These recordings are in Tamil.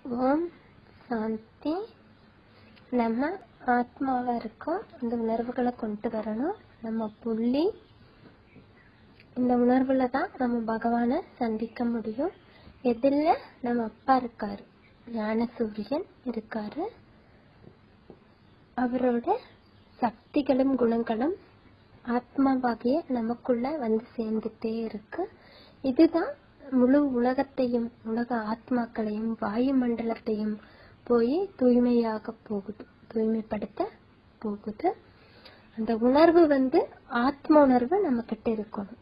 ஓம் சாந்தி நம்ம ஆத்மாவா இருக்கோம் இந்த உணர்வுகளை கொண்டு வரணும் நம்ம புள்ளி இந்த உணர்வுல தான் நம்ம பகவானை சந்திக்க முடியும் எதில் நம்ம அப்பா இருக்காரு ஞான சூரியன் இருக்காரு அவரோட சக்திகளும் குணங்களும் ஆத்மாவாகிய நமக்குள்ள வந்து சேர்ந்துட்டே இருக்கு இதுதான் முழு உலகத்தையும் உலக ஆத்மாக்களையும் வாயுமண்டலத்தையும் போய் தூய்மையாக போகுது தூய்மைப்படுத்த போகுது அந்த உணர்வு வந்து ஆத்ம உணர்வு நம்ம கிட்ட இருக்கணும்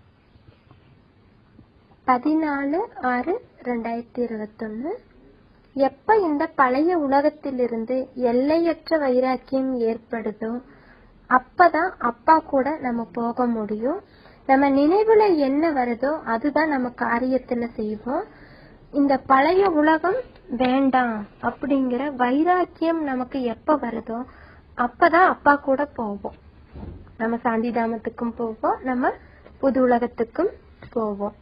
பதினாலு ஆறு ரெண்டாயிரத்தி இருபத்தொன்னு எப்ப இந்த பழைய உலகத்திலிருந்து எல்லையற்ற வைராக்கியம் ஏற்படுதோ அப்பதான் அப்பா கூட நம்ம போக முடியும் நம்ம நினைவுல என்ன வருதோ அதுதான் நம்ம காரியத்துல செய்வோம் இந்த பழைய உலகம் வேண்டாம் அப்படிங்கிற வைராக்கியம் நமக்கு எப்ப வருதோ அப்பதான் அப்பா கூட போவோம் நம்ம சாந்திதாமத்துக்கும் போவோம் நம்ம புது உலகத்துக்கும் போவோம்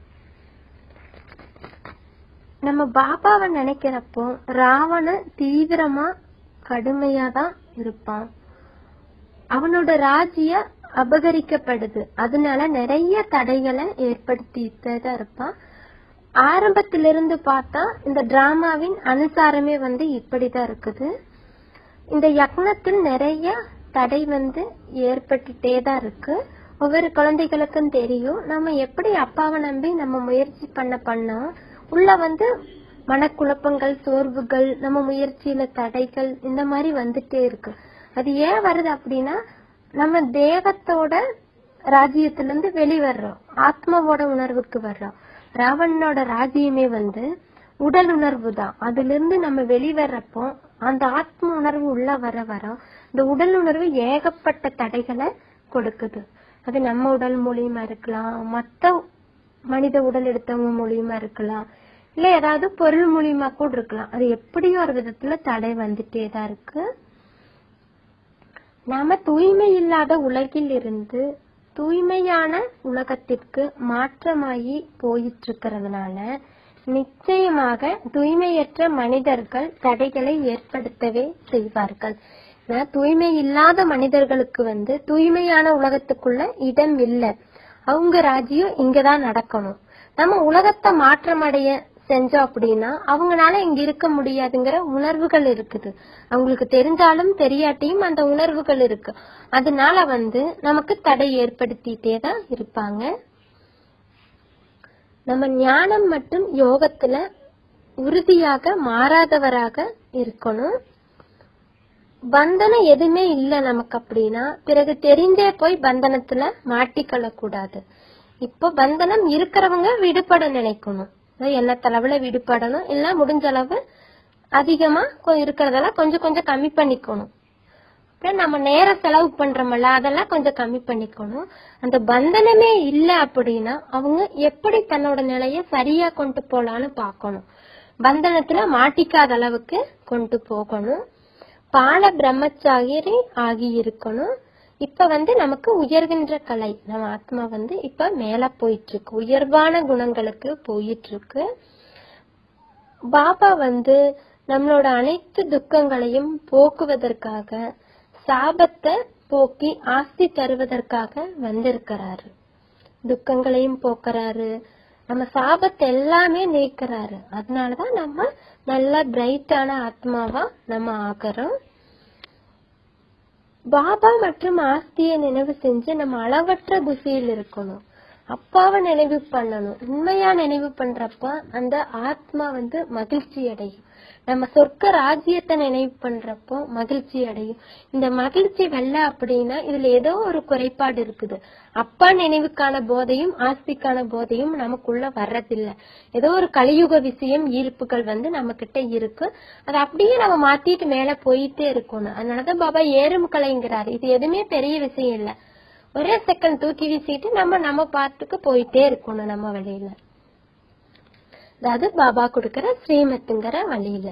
நம்ம பாபாவை நினைக்கிறப்போ ராவணன் தீவிரமா கடுமையா தான் இருப்பான் அவனோட ராஜ்ய அபகரிக்கப்படுது அதனால நிறைய தடைகளை ஏற்படுத்திட்டு தான் இருப்பான் ஆரம்பத்திலிருந்து பார்த்தா இந்த டிராமாவின் அனுசாரமே வந்து இப்படிதான் இருக்குது இந்த யக்னத்தில் நிறைய தடை வந்து ஏற்பட்டுட்டே தான் இருக்கு ஒவ்வொரு குழந்தைகளுக்கும் தெரியும் நம்ம எப்படி அப்பாவை நம்பி நம்ம முயற்சி பண்ண பண்ணோம் உள்ள வந்து மனக்குழப்பங்கள் சோர்வுகள் நம்ம முயற்சியில தடைகள் இந்த மாதிரி வந்துட்டே இருக்கு அது ஏன் வருது அப்படின்னா நம்ம தேகத்தோட ராஜ்யத்துல இருந்து வெளிவர்றோம் ஆத்மாவோட உணர்வுக்கு வர்றோம் ராவணனோட ராஜ்யமே வந்து உடல் உணர்வு தான் அதுல இருந்து நம்ம வெளிவர்றப்போ அந்த ஆத்ம உணர்வு உள்ள வர வர இந்த உடல் உணர்வு ஏகப்பட்ட தடைகளை கொடுக்குது அது நம்ம உடல் மூலியமா இருக்கலாம் மத்த மனித உடல் எடுத்தவங்க மூலியமா இருக்கலாம் இல்ல ஏதாவது பொருள் மூலியமா கூட இருக்கலாம் அது எப்படியோ ஒரு விதத்துல தடை வந்துட்டே தான் இருக்கு நாம தூய்மை இல்லாத உலகில் இருந்து தூய்மையான உலகத்திற்கு மாற்றமாகி போயிட்டு இருக்கிறதுனால நிச்சயமாக தூய்மையற்ற மனிதர்கள் தடைகளை ஏற்படுத்தவே செய்வார்கள் ஏன்னா, தூய்மை இல்லாத மனிதர்களுக்கு வந்து தூய்மையான உலகத்துக்குள்ள இடம் இல்லை அவங்க ராஜ்யம் இங்கதான் நடக்கணும் நம்ம உலகத்தை மாற்றமடைய செஞ்சோம் அப்படின்னா அவங்களால இங்க இருக்க முடியாதுங்கிற உணர்வுகள் இருக்குது அவங்களுக்கு தெரிஞ்சாலும் தெரியாட்டியும் அந்த உணர்வுகள் இருக்கு அதனால வந்து நமக்கு தடை ஏற்படுத்திட்டே தான் இருப்பாங்க நம்ம ஞானம் மற்றும் யோகத்துல உறுதியாக மாறாதவராக இருக்கணும் பந்தனம் எதுவுமே இல்ல நமக்கு அப்படின்னா பிறகு தெரிந்தே போய் பந்தனத்துல மாட்டிக்கொள்ள கூடாது இப்போ பந்தனம் இருக்கிறவங்க விடுபட நினைக்கணும் என்ன தளவுல விடுபடணும் இல்ல முடிஞ்ச அளவு அதிகமா கொ- இருக்கிறதெல்லாம் கொஞ்சம் கொஞ்சம் கம்மி பண்ணிக்கணும் அப்புறம் நம்ம நேரம் செலவு பண்றோம்ல அதெல்லாம் கொஞ்சம் கம்மி பண்ணிக்கணும் அந்த பந்தனமே இல்ல அப்படின்னா அவங்க எப்படி தன்னோட நிலைய சரியா கொண்டு போலான்னு பார்க்கணும் பந்தனத்துல மாட்டிக்காத அளவுக்கு கொண்டு போகணும் பால பிரம்மச்சாரி ஆகி இருக்கணும் இப்ப வந்து நமக்கு உயர்கின்ற கலை நம்ம ஆத்மா வந்து இப்ப மேல போயிட்டு இருக்கு உயர்வான குணங்களுக்கு போயிட்டு இருக்கு பாபா வந்து நம்மளோட அனைத்து துக்கங்களையும் போக்குவதற்காக சாபத்தை போக்கி ஆஸ்தி தருவதற்காக வந்திருக்கிறாரு துக்கங்களையும் போக்குறாரு நம்ம சாபத்தை எல்லாமே நீக்கிறாரு அதனாலதான் நம்ம நல்ல பிரைட்டான ஆத்மாவா நம்ம ஆகிறோம் பாபா மற்றும் ஆஸ்தியை நினைவு செஞ்சு நம்ம அளவற்ற குசியில் இருக்கணும் அப்பாவை நினைவு பண்ணணும் உண்மையா நினைவு பண்றப்ப அந்த ஆத்மா வந்து மகிழ்ச்சி அடையும் நம்ம சொர்க்க ராஜ்யத்தை நினைவு பண்றப்போ மகிழ்ச்சி அடையும் இந்த மகிழ்ச்சி வெல்ல அப்படின்னா இதுல ஏதோ ஒரு குறைபாடு இருக்குது அப்பா நினைவுக்கான போதையும் ஆஸ்திக்கான போதையும் நமக்குள்ள வர்றதில்ல ஏதோ ஒரு கலியுக விஷயம் ஈர்ப்புகள் வந்து நம்ம கிட்ட இருக்கு அதை அப்படியே நம்ம மாத்திட்டு மேல போயிட்டே இருக்கணும் அதனாலதான் பாபா ஏறும் கலைங்கிறாரு இது எதுவுமே பெரிய விஷயம் இல்ல ஒரே செகண்ட் தூக்கி வீசிட்டு நம்ம நம்ம பாட்டுக்கு போயிட்டே இருக்கணும் நம்ம வழியில அதாவது பாபா கொடுக்கிற ஸ்ரீமத்துங்கிற வழியில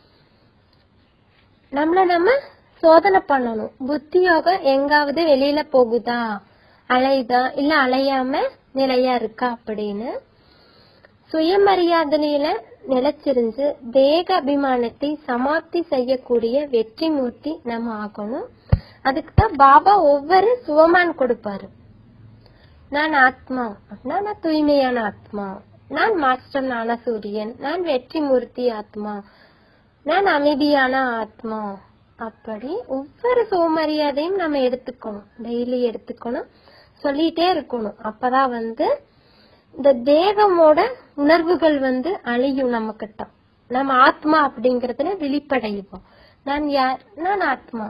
நம்மள நம்ம சோதனை பண்ணணும் புத்தி யோகம் எங்காவது வெளியில போகுதா அலையுதா இல்ல அலையாம நிலையா இருக்கா அப்படின்னு சுயமரியாதையில நிலைச்சிருந்து தேக அபிமானத்தை சமாப்தி செய்யக்கூடிய வெற்றி மூர்த்தி நம்ம ஆகணும் அதுக்கு தான் பாபா ஒவ்வொரு சுவமான் கொடுப்பாரு நான் ஆத்மா அப்படின்னா நான் தூய்மையான ஆத்மா நான் மாஸ்டர் ஞான சூரியன் நான் வெற்றி மூர்த்தி ஆத்மா நான் அமைதியான ஆத்மா அப்படி ஒவ்வொரு சுவமரியாதையும் நம்ம எடுத்துக்கணும் டெய்லி எடுத்துக்கணும் சொல்லிட்டே இருக்கணும் அப்பதான் வந்து இந்த தேகமோட உணர்வுகள் வந்து அழியும் நம்ம கிட்ட நம்ம ஆத்மா அப்படிங்கறதுல விழிப்படைவோம் நான் யார் நான் ஆத்மா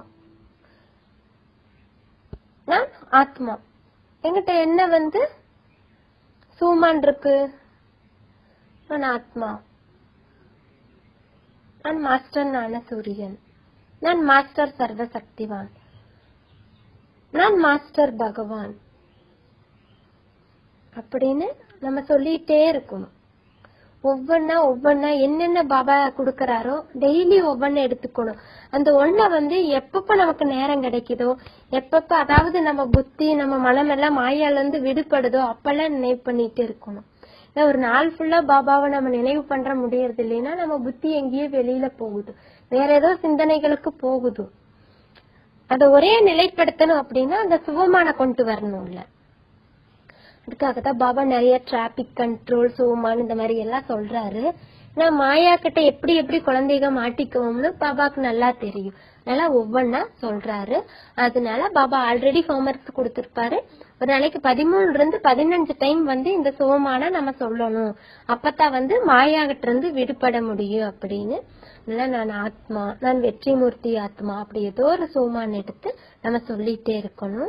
நான் ஆத்மா என்கிட்ட என்ன வந்து சூமான் இருக்கு நான் ஆத்மா நான் மாஸ்டர் ஞான சூரியன் நான் மாஸ்டர் சர்வசக்திவான் நான் மாஸ்டர் பகவான் அப்படின்னு நம்ம சொல்லிட்டே இருக்கணும் ஒவ்வொன்னா ஒவ்வொன்னா என்னென்ன பாபா கொடுக்கறாரோ டெய்லி ஒவ்வொன்னு எடுத்துக்கணும் அந்த ஒன்ன வந்து எப்பப்ப நமக்கு நேரம் கிடைக்குதோ எப்பப்ப அதாவது நம்ம புத்தி நம்ம மனம் எல்லாம் மாயால இருந்து விடுபடுதோ அப்பெல்லாம் நினைவு பண்ணிட்டு இருக்கணும் இல்ல ஒரு நாள் ஃபுல்லா பாபாவை நம்ம நினைவு பண்ற முடியறது இல்லைன்னா நம்ம புத்தி எங்கேயோ வெளியில போகுது வேற ஏதோ சிந்தனைகளுக்கு போகுது அதை ஒரே நிலைப்படுத்தணும் அப்படின்னா அந்த சுகமான கொண்டு வரணும்ல அதுக்காக தான் பாபா நிறைய டிராபிக் கண்ட்ரோல் சோமான் இந்த மாதிரி எல்லாம் சொல்றாரு நான் மாயா கிட்ட எப்படி எப்படி குழந்தைக மாட்டிக்குவோம்னு பாபாக்கு நல்லா தெரியும் அதனால ஒவ்வொன்னா சொல்றாரு அதனால பாபா ஆல்ரெடி ஹோம்ஒர்க்ஸ் கொடுத்திருப்பாரு ஒரு நாளைக்கு பதிமூணுல இருந்து பதினஞ்சு டைம் வந்து இந்த சோமான நம்ம சொல்லணும் அப்பதான் வந்து மாயா கிட்ட இருந்து விடுபட முடியும் அப்படின்னு அதனால நான் ஆத்மா நான் வெற்றிமூர்த்தி ஆத்மா அப்படி ஏதோ ஒரு சோமான் எடுத்து நம்ம சொல்லிட்டே இருக்கணும்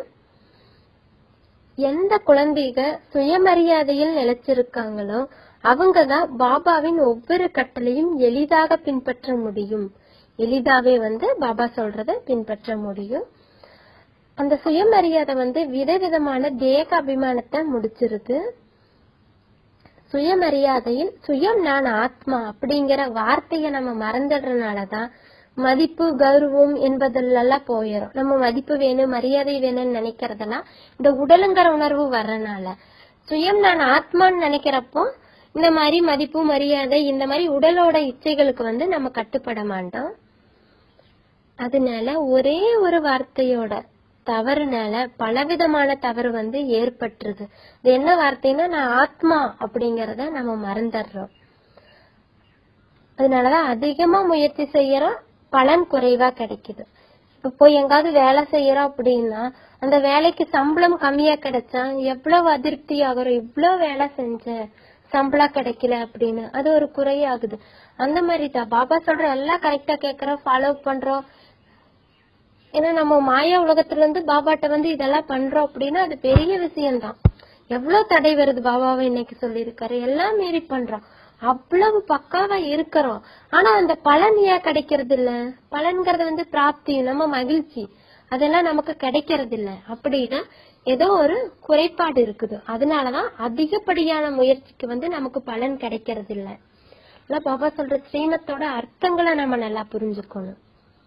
எந்த குழந்தைக சுயமரியாதையில் நிலைச்சிருக்காங்களோ அவங்கதான் பாபாவின் ஒவ்வொரு கட்டளையும் எளிதாக பின்பற்ற முடியும் எளிதாவே வந்து பாபா சொல்றத பின்பற்ற முடியும் அந்த சுயமரியாதை வந்து விதவிதமான தேக அபிமானத்தை முடிச்சிருது சுயமரியாதையில் சுயம் நான் ஆத்மா அப்படிங்கிற வார்த்தையை நம்ம மறந்துடுறதுனாலதான் மதிப்பு கௌரவம் என்பதெல்லாம் போயிடும் நம்ம மதிப்பு வேணும் மரியாதை வேணும்னு நினைக்கிறதெல்லாம் இந்த உடலுங்கிற உணர்வு வர்றனால சுயம் நான் ஆத்மான்னு நினைக்கிறப்போ இந்த மாதிரி மதிப்பு மரியாதை இந்த மாதிரி உடலோட இச்சைகளுக்கு வந்து நம்ம கட்டுப்பட மாட்டோம் அதனால ஒரே ஒரு வார்த்தையோட தவறுனால பலவிதமான தவறு வந்து ஏற்பட்டுருது இது என்ன வார்த்தைன்னா நான் ஆத்மா அப்படிங்கறத நம்ம மறந்துடுறோம் அதனாலதான் அதிகமா முயற்சி செய்யறோம் பலன் குறைவா கிடைக்குது இப்போ எங்காவது வேலை செய்யறோம் அப்படின்னா அந்த வேலைக்கு சம்பளம் கம்மியா கிடைச்சா எவ்வளவு அதிருப்தி ஆகுறோம் இவ்வளவு வேலை செஞ்ச சம்பளம் கிடைக்கல அப்படின்னு அது ஒரு குறையாகுது அந்த மாதிரி தான் பாபா சொல்ற எல்லாம் கரெக்டா கேக்குறோம் ஃபாலோ பண்றோம் ஏன்னா நம்ம மாயா உலகத்துல இருந்து பாபாட்ட வந்து இதெல்லாம் பண்றோம் அப்படின்னா அது பெரிய விஷயம்தான் எவ்வளவு தடை வருது பாபாவை இன்னைக்கு சொல்லியிருக்காரு எல்லாம் மீறி பண்றோம் அவ்வளவு பக்காவா இருக்கிறோம் ஆனா அந்த பலன் ஏன் கிடைக்கிறது இல்ல பலன்கிறது வந்து பிராப்தி நம்ம மகிழ்ச்சி அதெல்லாம் நமக்கு கிடைக்கிறது இல்ல அப்படின்னா ஏதோ ஒரு குறைபாடு இருக்குது அதனாலதான் அதிகப்படியான முயற்சிக்கு வந்து நமக்கு பலன் கிடைக்கிறது இல்ல இல்ல பாபா சொல்ற ஸ்ரீமத்தோட அர்த்தங்களை நம்ம நல்லா புரிஞ்சுக்கணும்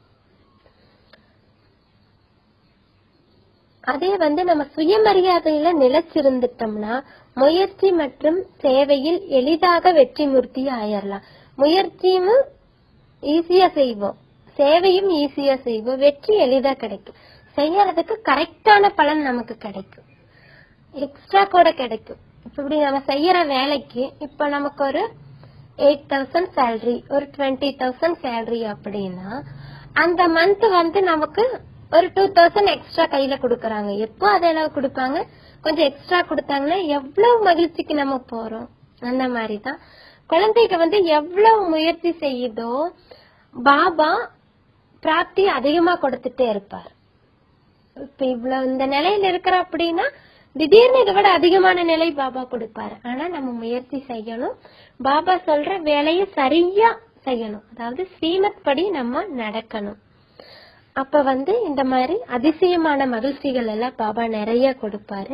அதே வந்து நம்ம சுயமரியாதையில நிலைச்சிருந்துட்டோம்னா முயற்சி மற்றும் சேவையில் எளிதாக வெற்றி மூர்த்தி ஆயிரலாம் முயற்சியும் ஈஸியா செய்வோம் சேவையும் ஈஸியா செய்வோம் வெற்றி எளிதா கிடைக்கும் செய்யறதுக்கு கரெக்டான பலன் நமக்கு கிடைக்கும் எக்ஸ்ட்ரா கூட கிடைக்கும் இப்படி நம்ம செய்யற வேலைக்கு இப்ப நமக்கு ஒரு எயிட் தௌசண்ட் சேலரி ஒரு டுவெண்ட்டி தௌசண்ட் சேலரி அப்படின்னா அந்த மந்த் வந்து நமக்கு ஒரு டூ தௌசண்ட் எக்ஸ்ட்ரா கையில கொடுக்கறாங்க எப்போ அதெல்லாம் கொடுப்பாங்க கொஞ்சம் எக்ஸ்ட்ரா கொடுத்தாங்கன்னா எவ்வளவு மகிழ்ச்சிக்கு நம்ம போறோம் அந்த மாதிரிதான் குழந்தைக்கு வந்து எவ்வளவு முயற்சி செய்யுதோ பாபா பிராப்தி அதிகமா கொடுத்துட்டே இருப்பார் இப்ப இவ்வளவு இந்த நிலையில இருக்கிற அப்படின்னா திடீர்னு இதை விட அதிகமான நிலை பாபா கொடுப்பாரு ஆனா நம்ம முயற்சி செய்யணும் பாபா சொல்ற வேலையை சரியா செய்யணும் அதாவது ஸ்ரீமத் படி நம்ம நடக்கணும் அப்ப வந்து இந்த மாதிரி அதிசயமான மகிழ்ச்சிகள் எல்லாம் பாபா நிறைய கொடுப்பாரு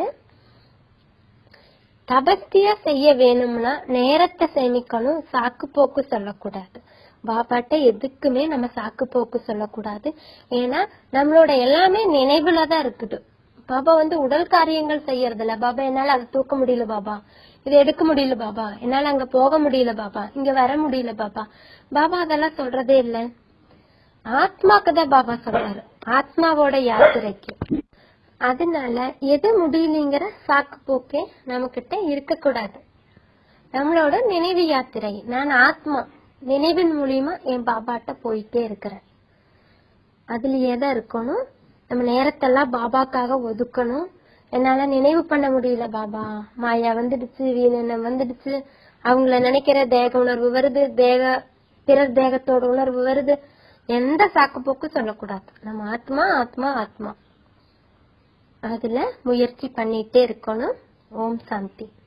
தபஸ்தியா செய்ய வேணும்னா நேரத்தை சேமிக்கணும் சாக்கு போக்கு சொல்லக்கூடாது பாபாட்ட எதுக்குமே நம்ம சாக்கு போக்கு சொல்லக்கூடாது ஏன்னா நம்மளோட எல்லாமே நினைவுல தான் இருக்குது பாபா வந்து உடல் காரியங்கள் செய்யறதில்ல பாபா என்னால அதை தூக்க முடியல பாபா இது எடுக்க முடியல பாபா என்னால அங்க போக முடியல பாபா இங்க வர முடியல பாபா பாபா அதெல்லாம் சொல்றதே இல்ல ஆத்மாக்கு தான் பாபா சொல்றாரு ஆத்மாவோட யாத்திரைக்கு அதனால எது முடியலைங்கிற சாக்கு போக்கே நம்ம கிட்ட இருக்கக்கூடாது நம்மளோட நினைவு யாத்திரை நான் ஆத்மா நினைவின் மூலியமா என் பாபாட்ட போயிட்டே இருக்கிறேன் அதுலயே தான் இருக்கணும் நம்ம நேரத்தெல்லாம் பாபாக்காக ஒதுக்கணும் என்னால நினைவு பண்ண முடியல பாபா மாயா வந்துடுச்சு வீணனம் வந்துடுச்சு அவங்கள நினைக்கிற தேக உணர்வு வருது தேக பிறர் தேகத்தோட உணர்வு வருது எந்த சாக்கு போக்கு சொல்லக்கூடாது நம்ம ஆத்மா ஆத்மா ஆத்மா அதுல முயற்சி பண்ணிட்டே இருக்கணும் ஓம் சாந்தி